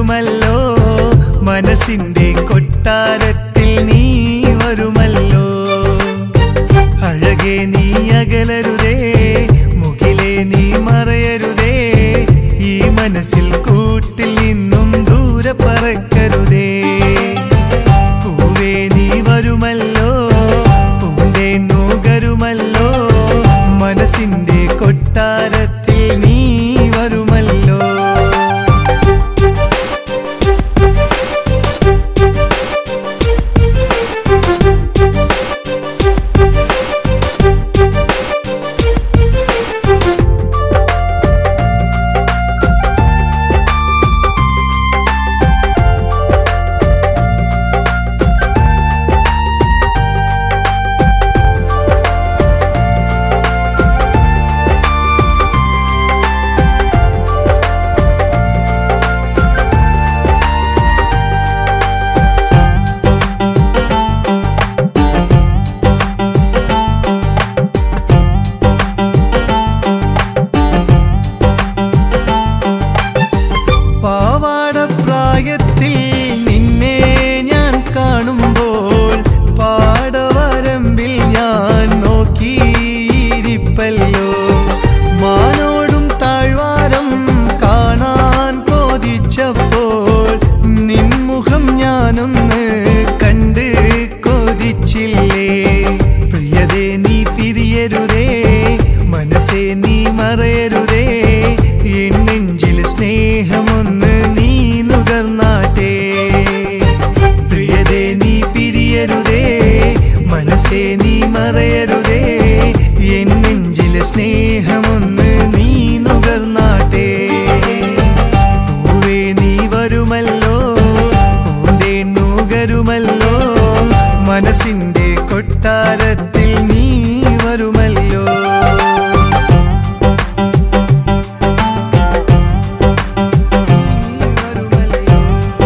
വരുമല്ലോ മനസ്സിന്റെ കൊട്ടാരത്തിൽ നീ വരുമല്ലോ അഴകെ നീ അകലരുതേ മുകിലെ നീ മറയരുതേ ഈ മനസ്സിൽ കൂട്ടിൽ നിന്നും ദൂരെ പറക്കരുതേ പൂവേ നീ വരുമല്ലോ പൂന്തേ നുകരുമല്ലോ മനസ്സിന്റെ കൊട്ടാരത്തിൽ നീ വരുമല്ലോ പാവാടപ്രായത്തിൽ നിന്നെ ഞാൻ കാണുമ്പോൾ പാടവരമ്പിൽ ഞാൻ നോക്കിയിരിപ്പല്ലോ മാനോടും താഴ്വാരം കാണാൻ കൊതിച്ചപ്പോൾ നിൻമുഖം ഞാനൊന്ന് കണ്ട് കൊതിച്ചില്ലേ പ്രിയതേ നീ പിരിയരുതേ മനസ്സേ നീ മറയരുതേ എൻ നെഞ്ചിൽ സ്നേഹമൊന്ന് നീ നുകർന്നാട്ടെ പ്രിയതേ നീ പിരിയരുതേ മനസ്സേ നീ മറയരുതേ എൻ നെഞ്ചിൽ സ്നേഹമൊന്ന് നീ നുകർന്നാട്ടെ പൂവേ നീ വരുമല്ലോ പൂന്തേ നുകരുമല്ലോ മനസ്സിന്റെ കൊട്ടാരത്തിൽ നീ വരുമല്ലോ നീ വരുമല്ലോ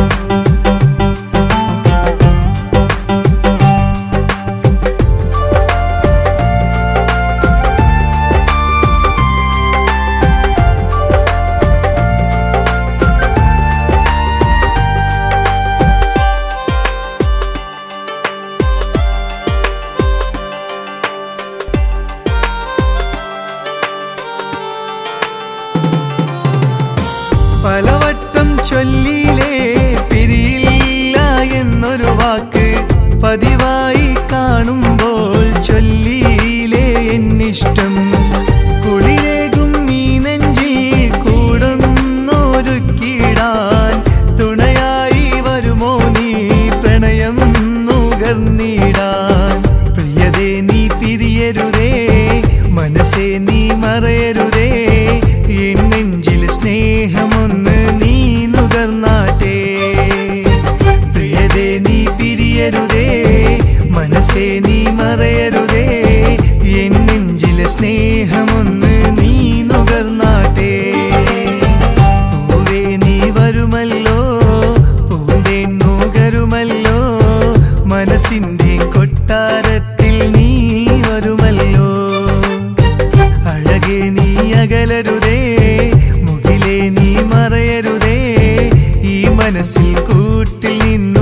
പലവട്ടം ചൊല്ലിയിലേ പിരിയില്ല എന്നൊരു വാക്ക് പതിവായി കാണുമ്പോൾ ചൊല്ലിയിലേ എന്നിഷ്ടം കുളിരേകും ഈ നെഞ്ചിൽ കൂടൊന്നൊരുക്കിടാൻ തുണയായി വരുമോ നീ പ്രണയം നുകർന്നിടാൻ പ്രിയതേ നീ പിരിയരുതേ മനസ്സേ നീ മറയരുതേ എൻ നെഞ്ചിൽ സ്നേഹമൊന്ന് നീ നുകർന്നാട്ടെ പ്രിയതേ നീ പിരിയരുതേ മനസ്സേ നീ മറയരുതേ എൻ നെഞ്ചിൽ സ്നേഹമൊന്ന് നീ നുകർന്നാട്ടെ പൂവേ നീ വരുമല്ലോ പൂന്തേ നുകരുമല്ലോ മനസ്സിന്റെ കൊട്ടാരത്തിൽ നീ വരുമല്ലോ അഴകെ നീ അകലരുതേ മുകിലെ നീ മറയരുതേ ഈ മനസ്സിൽ കൂട്ടിൽ നിന്ന്